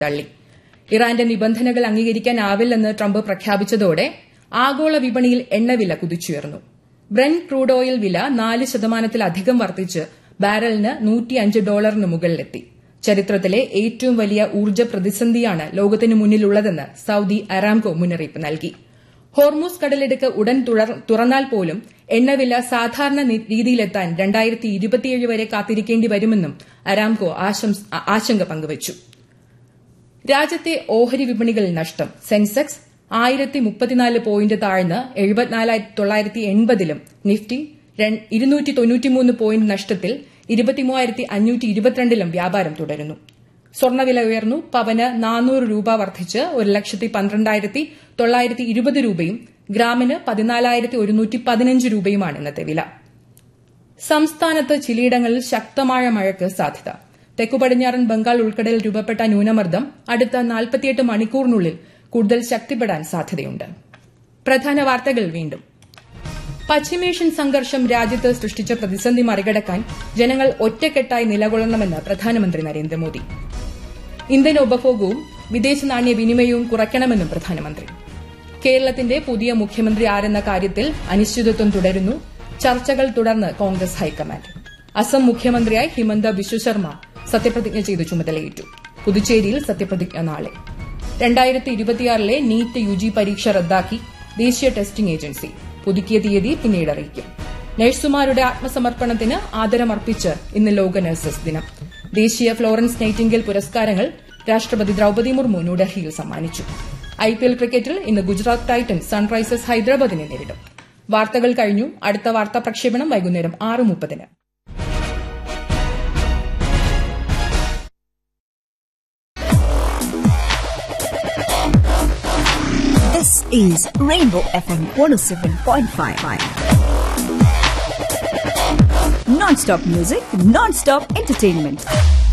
തള്ളി ഇറാന്റെ നിബന്ധനകൾ അംഗീകരിക്കാനാവില്ലെന്ന് ട്രംപ് പ്രഖ്യാപിച്ചതോടെ ആഗോള വിപണിയിൽ എണ്ണവില കുതിച്ചുയർന്നു ബ്രൻ ക്രൂഡ് ഓയിൽ വില നാല് ശതമാനത്തിലധികം വർദ്ധിച്ച് ബാരലിന് നൂറ്റിയഞ്ച് ഡോളറിന് മുകളിലെത്തി ചരിത്രത്തിലെ ഏറ്റവും വലിയ ഊർജ്ജ പ്രതിസന്ധിയാണ് ലോകത്തിനു മുന്നിലുള്ളതെന്ന് സൌദി അറാംകോ മുന്നറിയിപ്പ് നൽകി ഹോർമൂസ് കടലിടുക്ക് ഉടൻ തുറന്നാൽ പോലും എണ്ണവില സാധാരണ രീതിയിലെത്താൻ രണ്ടായിരത്തി ഇരുപത്തിയേഴ് വരെ കാത്തിരിക്കേണ്ടി വരുമെന്നും അരാംകോ ആശങ്ക പങ്കുവച്ചു രാജ്യത്തെ ഓഹരി വിപണികളിൽ നഷ്ടം സെൻസെക്സ് ആയിരത്തി മുപ്പത്തിനാല് പോയിന്റ് താഴ്ന്ന് എഴുപത്തിനാലായിരത്തി തൊള്ളായിരത്തി എൺപതിലും നിഫ്റ്റി ഇരുന്നൂറ്റി തൊണ്ണൂറ്റിമൂന്ന് പോയിന്റ് നഷ്ടത്തിൽ ഇരുപത്തിമൂവായിരത്തി അഞ്ഞൂറ്റി ഇരുപത്തിരണ്ടിലും വ്യാപാരം തുടരുന്നു സ്വർണ്ണവില ഉയർന്നു പവന് നാനൂറ് രൂപ വർദ്ധിച്ച് ഒരു ലക്ഷത്തി പന്ത്രണ്ടായിരത്തി തൊള്ളായിരത്തി ഇരുപത് രൂപയും ഗ്രാമിന് പതിനാലായിരത്തി ഒരുന്നൂറ്റി പതിനഞ്ച് രൂപയുമാണ് ഇന്നത്തെ വില സംസ്ഥാനത്ത് ചിലയിടങ്ങളിൽ ശക്തമായ മഴയ്ക്ക് സാധ്യത തെക്കു പടിഞ്ഞാറൻ ബംഗാൾ ഉൾക്കടലിൽ രൂപപ്പെട്ട ന്യൂനമർദ്ദം അടുത്ത നാൽപ്പത്തിയെട്ട് മണിക്കൂറിനുള്ളിൽ കൂടുതൽ ശക്തിപ്പെടാൻ സാധ്യതയുണ്ട് പ്രധാന വാർത്തകൾ വീണ്ടും പശ്ചിമേഷ്യൻ സംഘർഷം രാജ്യത്ത് സൃഷ്ടിച്ച പ്രതിസന്ധി മറികടക്കാൻ ജനങ്ങൾ ഒറ്റക്കെട്ടായി നിലകൊള്ളണമെന്ന് പ്രധാനമന്ത്രി നരേന്ദ്രമോദി ഇന്ത്യൻ ഉപഭോഗവും വിദേശ നാണ്യ വിനിമയവും കുറയ്ക്കണമെന്നും പ്രധാനമന്ത്രി കേരളത്തിന്റെ പുതിയ മുഖ്യമന്ത്രി ആരെന്ന കാര്യത്തിൽ അനിശ്ചിതത്വം തുടരുന്നു ചർച്ചകൾ തുടർന്ന് കോൺഗ്രസ് ഹൈക്കമാൻഡ് അസം മുഖ്യമന്ത്രിയായി ഹിമന്ത ബിശ്വശർമ്മ സത്യപ്രതിജ്ഞ ചെയ്ത് ചുമതലയേറ്റു പുതുച്ചേരിയിൽ സത്യപ്രതിജ്ഞ നാളെ രണ്ടായിരത്തി ഇരുപത്തിയാറിലെ നീറ്റ് യുജി പരീക്ഷ റദ്ദാക്കി ദേശീയ ടെസ്റ്റിംഗ് ഏജൻസി പുതുക്കിയ തീയതി പിന്നീട് അറിയിക്കും നഴ്സുമാരുടെ ആത്മസമർപ്പണത്തിന് ആദരമർപ്പിച്ച് ഇന്ന് ലോക നഴ്സസ് ദിനം ദേശീയ ഫ്ലോറൻസ് നൈറ്റിംഗൽ പുരസ്കാരങ്ങൾ രാഷ്ട്രപതി ദ്രൌപദി മുർമു ന്യൂഡൽഹിയിൽ സമ്മാനിച്ചു ഐപിഎൽ ക്രിക്കറ്റിൽ ഇന്ന് ഗുജറാത്ത് ടൈറ്റൻസ് സൺറൈസേഴ്സ് ഹൈദരാബാദിനെ നേരിടും വാർത്തകൾ കഴിഞ്ഞു അടുത്ത വാർത്താ പ്രക്ഷേപണം വൈകുന്നേരം ആറ് മുപ്പതിന് This is Rainbow FM 107.5. Non-stop music, non-stop entertainment.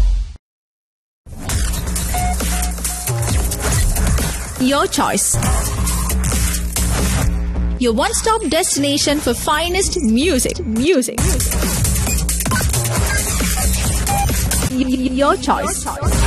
Your choice. Your one-stop destination for finest music. Music. Y- y- Your choice.